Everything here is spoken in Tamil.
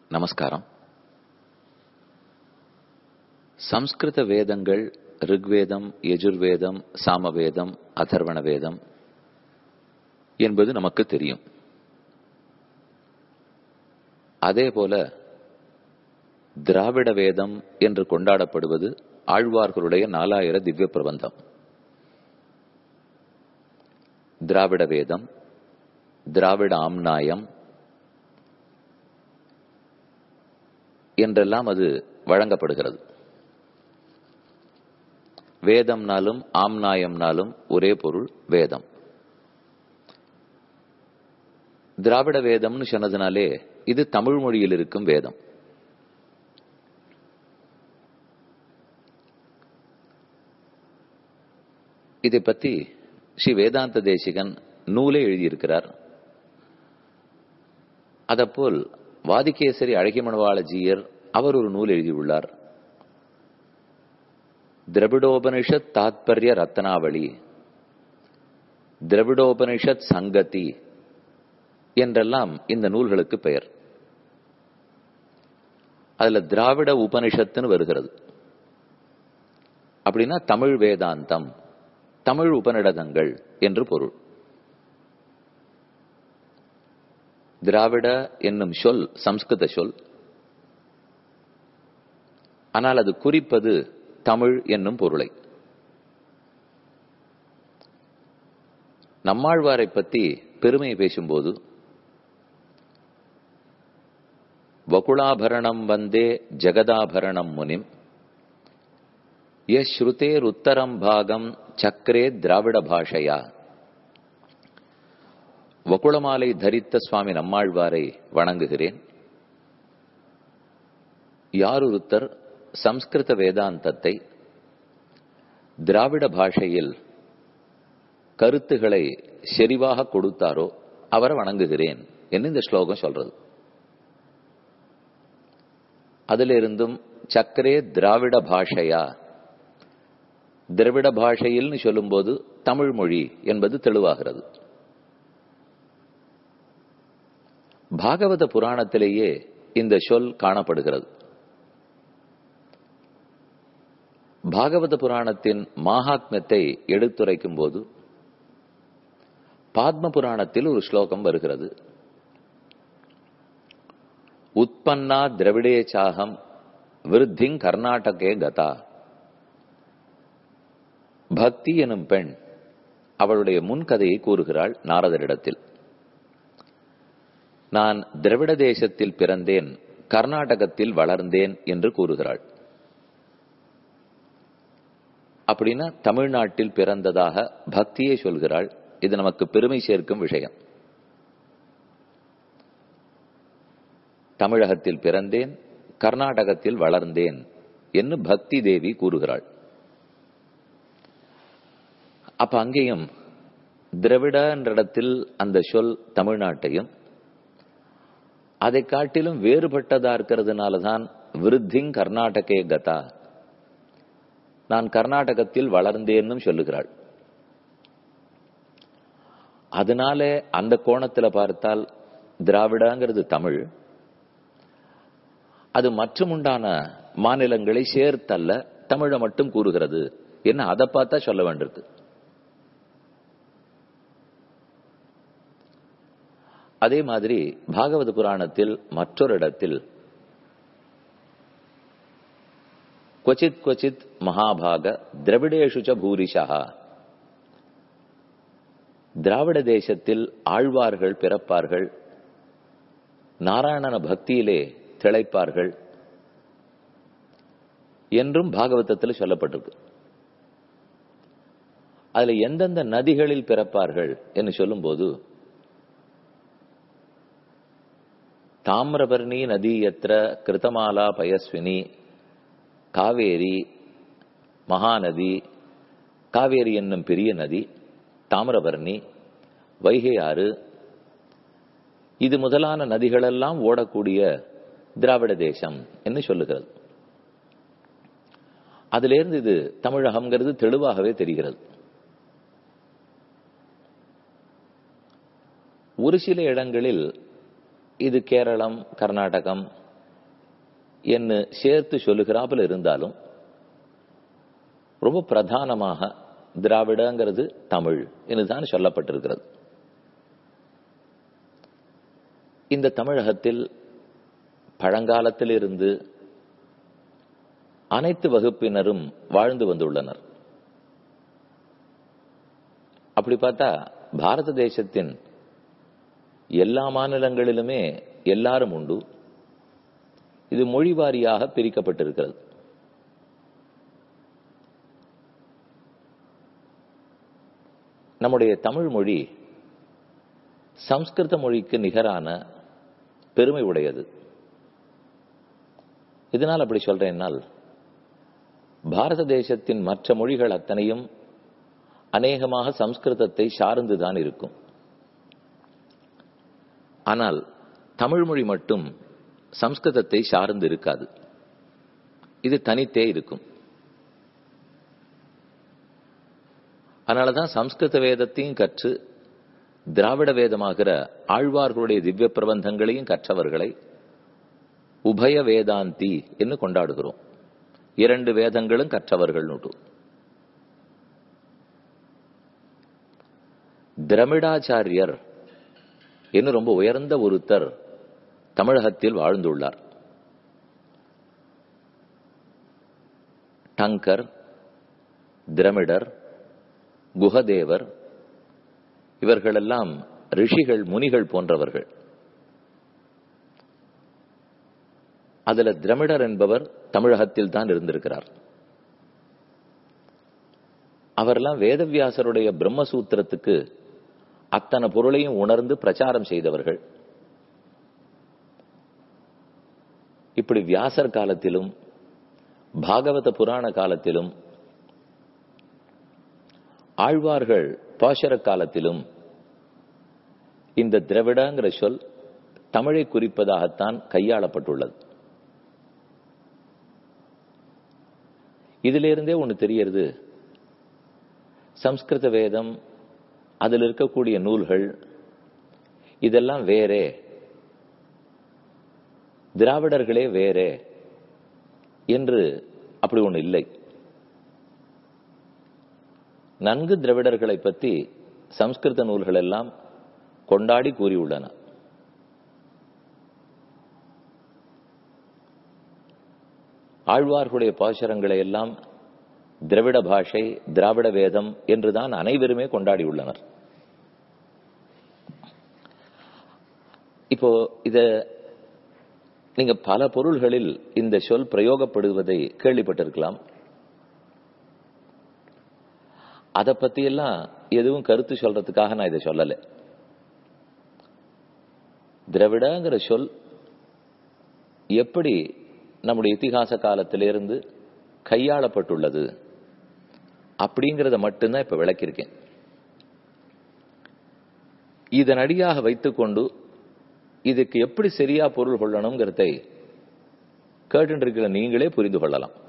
நமஸ்காரம் சம்ஸ்கிருத வேதங்கள் ரிக்வேதம் யஜுர்வேதம் சாமவேதம் அதர்வண வேதம் என்பது நமக்கு தெரியும் அதே போல திராவிட வேதம் என்று கொண்டாடப்படுவது ஆழ்வார்களுடைய நாலாயிர திவ்ய பிரபந்தம் திராவிட வேதம் திராவிட ஆம்நாயம் என்றெல்லாம் அது வழங்கப்படுகிறது வேதம்னாலும் ஆம்நாயம்னாலும் ஒரே பொருள் வேதம் திராவிட வேதம்னு சொன்னதுனாலே இது தமிழ் மொழியில் இருக்கும் வேதம் இதை பற்றி ஸ்ரீ வேதாந்த தேசிகன் நூலே எழுதியிருக்கிறார் அதப்போல் வாதிகேசரி அழகிமணவாள ஜீயர் அவர் ஒரு நூல் எழுதியுள்ளார் திரவிடோபனிஷத் தாத்பரிய ரத்னாவளி திரவிடோபனிஷத் சங்கதி என்றெல்லாம் இந்த நூல்களுக்கு பெயர் அதுல திராவிட உபனிஷத்துன்னு வருகிறது அப்படின்னா தமிழ் வேதாந்தம் தமிழ் உபநிடதங்கள் என்று பொருள் திராவிட என்னும் சொல் சம்ஸ்கிருத சொல் ஆனால் அது குறிப்பது தமிழ் என்னும் பொருளை நம்மாழ்வாரை பற்றி பெருமை பேசும்போது வகுளாபரணம் வந்தே ஜெகதாபரணம் முனிம் யஸ்ருதேருத்தரம் பாகம் சக்கரே திராவிட பாஷையா வகுளமாலை தரித்த சுவாமி நம்மாழ்வாரை வணங்குகிறேன் யாரொருத்தர் சம்ஸ்கிருத வேதாந்தத்தை திராவிட பாஷையில் கருத்துக்களை செறிவாக கொடுத்தாரோ அவரை வணங்குகிறேன் என்று இந்த ஸ்லோகம் சொல்றது அதிலிருந்தும் சக்கரே திராவிட பாஷையா திராவிட பாஷையில்னு சொல்லும்போது தமிழ் மொழி என்பது தெளிவாகிறது பாகவத புராணத்திலேயே இந்த சொல் காணப்படுகிறது பாகவத புராணத்தின் மாகாத்மியத்தை எடுத்துரைக்கும் போது பாத்ம புராணத்தில் ஒரு ஸ்லோகம் வருகிறது உற்பன்னா திரவிடே சாகம் விருத்திங் கர்நாடகே கதா பக்தி எனும் பெண் அவளுடைய முன்கதையை கூறுகிறாள் நாரதரிடத்தில் நான் திரவிட தேசத்தில் பிறந்தேன் கர்நாடகத்தில் வளர்ந்தேன் என்று கூறுகிறாள் அப்படின்னா தமிழ்நாட்டில் பிறந்ததாக பக்தியை சொல்கிறாள் இது நமக்கு பெருமை சேர்க்கும் விஷயம் தமிழகத்தில் பிறந்தேன் கர்நாடகத்தில் வளர்ந்தேன் என்று பக்தி தேவி கூறுகிறாள் அப்ப அங்கேயும் திரவிட என்ற இடத்தில் அந்த சொல் தமிழ்நாட்டையும் அதை காட்டிலும் வேறுபட்டதா இருக்கிறதுனால தான் விருத்திங் கர்நாடகே கதா நான் கர்நாடகத்தில் வளர்ந்தேன்னு சொல்லுகிறாள் அதனால அந்த கோணத்துல பார்த்தால் திராவிடங்கிறது தமிழ் அது மற்றுமுண்டான மாநிலங்களை சேர்த்தல்ல தமிழை மட்டும் கூறுகிறது என்ன அதை பார்த்தா சொல்ல வேண்டியிருக்கு அதே மாதிரி பாகவத புராணத்தில் மற்றொரு இடத்தில் கொச்சித் கொச்சித் மகாபாக திரவிடேஷு பூரிஷா திராவிட தேசத்தில் ஆழ்வார்கள் பிறப்பார்கள் நாராயணன பக்தியிலே திளைப்பார்கள் என்றும் பாகவதத்தில் சொல்லப்பட்டிருக்கு அதுல எந்தெந்த நதிகளில் பிறப்பார்கள் என்று சொல்லும்போது தாமிரபர்ணி நதி எத்திர கிருத்தமாலா பயஸ்வினி காவேரி மகாநதி காவேரி என்னும் பெரிய நதி தாமிரபரணி வைகை ஆறு இது முதலான நதிகளெல்லாம் ஓடக்கூடிய திராவிட தேசம் என்று சொல்லுகிறது அதிலிருந்து இது தமிழகம்ங்கிறது தெளிவாகவே தெரிகிறது ஒரு சில இடங்களில் இது கேரளம் கர்நாடகம் என்று சேர்த்து சொல்லுகிறாப்புல இருந்தாலும் ரொம்ப பிரதானமாக திராவிடங்கிறது தமிழ் என்றுதான் சொல்லப்பட்டிருக்கிறது இந்த தமிழகத்தில் பழங்காலத்திலிருந்து அனைத்து வகுப்பினரும் வாழ்ந்து வந்துள்ளனர் அப்படி பார்த்தா பாரத தேசத்தின் எல்லா மாநிலங்களிலுமே எல்லாரும் உண்டு இது மொழி வாரியாக பிரிக்கப்பட்டிருக்கிறது நம்முடைய தமிழ் மொழி சம்ஸ்கிருத மொழிக்கு நிகரான பெருமை உடையது இதனால் அப்படி சொல்றேன்னால் பாரத தேசத்தின் மற்ற மொழிகள் அத்தனையும் அநேகமாக சம்ஸ்கிருதத்தை சார்ந்துதான் இருக்கும் ஆனால் தமிழ் மொழி மட்டும் சம்ஸ்கிருதத்தை சார்ந்து இருக்காது இது தனித்தே இருக்கும் அதனாலதான் சம்ஸ்கிருத வேதத்தையும் கற்று திராவிட வேதமாகிற ஆழ்வார்களுடைய திவ்ய பிரபந்தங்களையும் கற்றவர்களை உபய வேதாந்தி என்று கொண்டாடுகிறோம் இரண்டு வேதங்களும் கற்றவர்கள் நூட்டு திரமிடாச்சாரியர் என்று ரொம்ப உயர்ந்த ஒருத்தர் தமிழகத்தில் வாழ்ந்துள்ளார் டங்கர் திரமிடர் குஹதேவர் இவர்களெல்லாம் ரிஷிகள் முனிகள் போன்றவர்கள் அதுல திரமிடர் என்பவர் தமிழகத்தில் தான் இருந்திருக்கிறார் அவரெல்லாம் வேதவியாசருடைய பிரம்மசூத்திரத்துக்கு அத்தனை பொருளையும் உணர்ந்து பிரச்சாரம் செய்தவர்கள் இப்படி வியாசர் காலத்திலும் பாகவத புராண காலத்திலும் ஆழ்வார்கள் பாசர காலத்திலும் இந்த திரவிடங்கிற சொல் தமிழை குறிப்பதாகத்தான் கையாளப்பட்டுள்ளது இதிலிருந்தே ஒன்று தெரியறது சம்ஸ்கிருத வேதம் அதில் இருக்கக்கூடிய நூல்கள் இதெல்லாம் வேறே திராவிடர்களே வேறே என்று அப்படி ஒன்று இல்லை நன்கு திராவிடர்களை பற்றி சம்ஸ்கிருத நூல்கள் எல்லாம் கொண்டாடி கூறியுள்ளன ஆழ்வார்களுடைய பாசுரங்களை எல்லாம் திராவிட பாஷை திராவிட வேதம் என்றுதான் அனைவருமே கொண்டாடியுள்ளனர் இப்போ இத நீங்க பல பொருள்களில் இந்த சொல் பிரயோகப்படுவதை கேள்விப்பட்டிருக்கலாம் அதை பத்தியெல்லாம் எதுவும் கருத்து சொல்றதுக்காக நான் இதை சொல்லலை திராவிடங்கிற சொல் எப்படி நம்முடைய இத்திகாச காலத்திலிருந்து கையாளப்பட்டுள்ளது அப்படிங்கிறத மட்டும்தான் இப்ப விளக்கியிருக்கேன் இதன் அடியாக வைத்துக்கொண்டு இதுக்கு எப்படி சரியா பொருள் கொள்ளணுங்கிறதை கேட்டு இருக்கிற நீங்களே புரிந்து கொள்ளலாம்